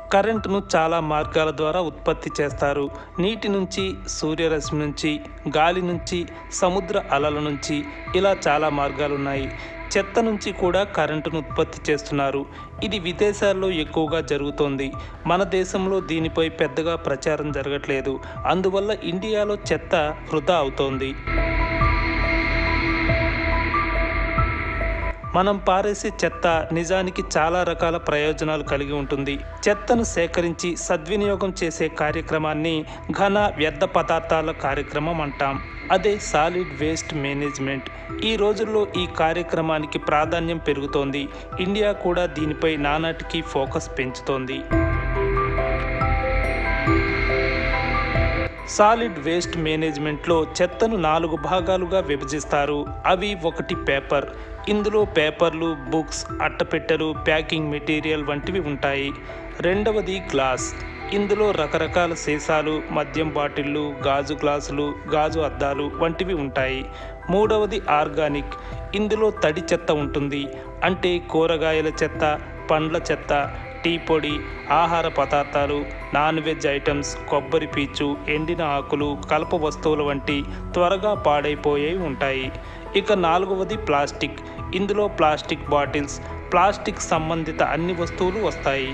కరెంటును చాలా మార్గాల ద్వారా ఉత్పత్తి చేస్తారు నీటి నుంచి సూర్యరశ్మి నుంచి గాలి నుంచి సముద్ర అలల నుంచి ఇలా చాలా మార్గాలు ఉన్నాయి చెత్త నుంచి కూడా కరెంటును ఉత్పత్తి చేస్తున్నారు ఇది విదేశాల్లో ఎక్కువగా జరుగుతోంది మన దేశంలో దీనిపై పెద్దగా ప్రచారం జరగట్లేదు అందువల్ల ఇండియాలో చెత్త వృధా అవుతోంది మనం పారేసే చెత్త నిజానికి చాలా రకాల ప్రయోజనాలు కలిగి ఉంటుంది చెత్తను సేకరించి సద్వినియోగం చేసే కార్యక్రమాన్ని ఘన వ్యర్థ పదార్థాల కార్యక్రమం అంటాం అదే సాలిడ్ వేస్ట్ మేనేజ్మెంట్ ఈ రోజుల్లో ఈ కార్యక్రమానికి ప్రాధాన్యం పెరుగుతోంది ఇండియా కూడా దీనిపై నానాటికి ఫోకస్ పెంచుతోంది సాలిడ్ వేస్ట్ మేనేజ్మెంట్లో చెత్తను నాలుగు భాగాలుగా విభజిస్తారు అవి ఒకటి పేపర్ ఇందులో పేపర్లు బుక్స్ అట్టపెట్టెలు ప్యాకింగ్ మెటీరియల్ వంటివి ఉంటాయి రెండవది గ్లాస్ ఇందులో రకరకాల సీసాలు మద్యం బాటిళ్ళు గాజు గ్లాసులు గాజు అద్దాలు వంటివి ఉంటాయి మూడవది ఆర్గానిక్ ఇందులో తడి చెత్త ఉంటుంది అంటే కూరగాయల చెత్త పండ్ల చెత్త టీ పొడి ఆహార పదార్థాలు నాన్ వెజ్ ఐటమ్స్ కొబ్బరి పీచు ఎండిన ఆకులు కలప వస్తువులు వంటి త్వరగా పాడైపోయేవి ఉంటాయి ఇక నాలుగవది ప్లాస్టిక్ ఇందులో ప్లాస్టిక్ బాటిల్స్ ప్లాస్టిక్ సంబంధిత అన్ని వస్తువులు వస్తాయి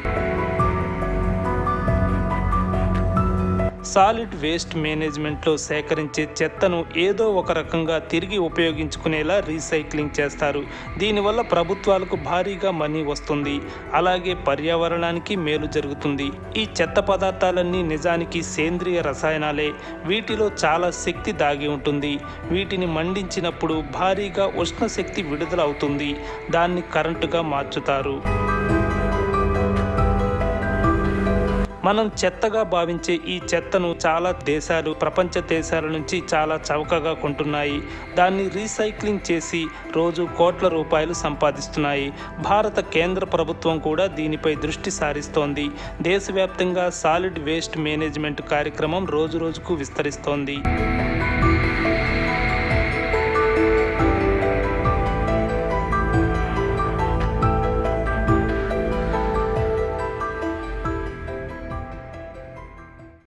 సాలిడ్ వేస్ట్ మేనేజ్మెంట్లో సేకరించే చెత్తను ఏదో ఒక రకంగా తిరిగి ఉపయోగించుకునేలా రీసైక్లింగ్ చేస్తారు దీనివల్ల ప్రభుత్వాలకు భారీగా మనీ వస్తుంది అలాగే పర్యావరణానికి మేలు జరుగుతుంది ఈ చెత్త పదార్థాలన్నీ నిజానికి సేంద్రియ రసాయనాలే వీటిలో చాలా శక్తి దాగి ఉంటుంది వీటిని మండించినప్పుడు భారీగా ఉష్ణశక్తి విడుదల అవుతుంది దాన్ని కరెంటుగా మార్చుతారు మనం చెత్తగా భావించే ఈ చెత్తను చాలా దేశాలు ప్రపంచ దేశాల నుంచి చాలా చౌకగా కొంటున్నాయి దాన్ని రీసైక్లింగ్ చేసి రోజు కోట్ల రూపాయలు సంపాదిస్తున్నాయి భారత కేంద్ర ప్రభుత్వం కూడా దీనిపై దృష్టి సారిస్తోంది దేశవ్యాప్తంగా సాలిడ్ వేస్ట్ మేనేజ్మెంట్ కార్యక్రమం రోజు రోజుకు విస్తరిస్తోంది